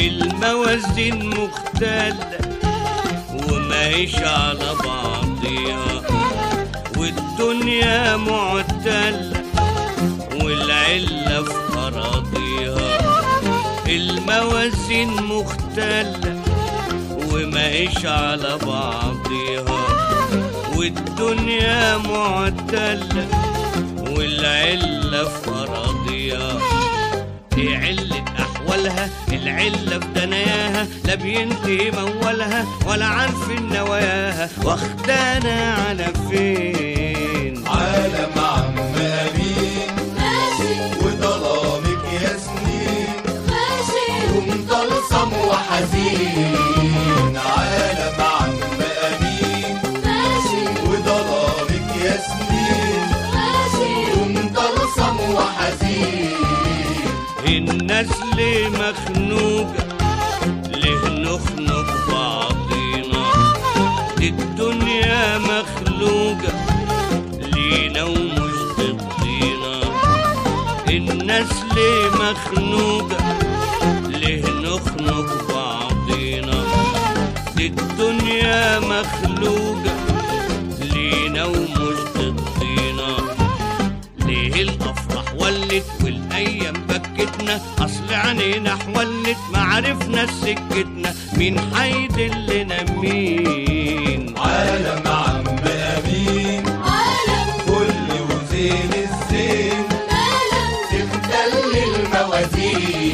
الموازين مختلة وماهيش على بعضيها والدنيا معتلة والعلة في أراضيها الموازين مختلة وماهيش على بعضيها والدنيا معتلة والعلة في أراضيها دي علة أحوالها العلة في دناياها لا بينتهي مولها ولا عارفين نواياها واخدانا على فين عالم عم أمين ماشي وظلامك يا سنين ماشي ومطلسم وحزين عالم عم أمين ماشي وظلامك يا سنين ماشي ومطلسم وحزين الناس ليه مخنوقة ليه نخنق بعضينا دي الدنيا مخلوقة لينا ومش ضدينا الناس ليه مخنوقة ليه نخنق بعضينا دي الدنيا مخلوقة لينا ومش ضدينا ليه الافراح ولت والايام بكتنا اصل عينينا حولت ما عرفنا سكتنا مين حيدلنا مين عالم عم أمين عالم كل وزين الزين عالم تختل الموازين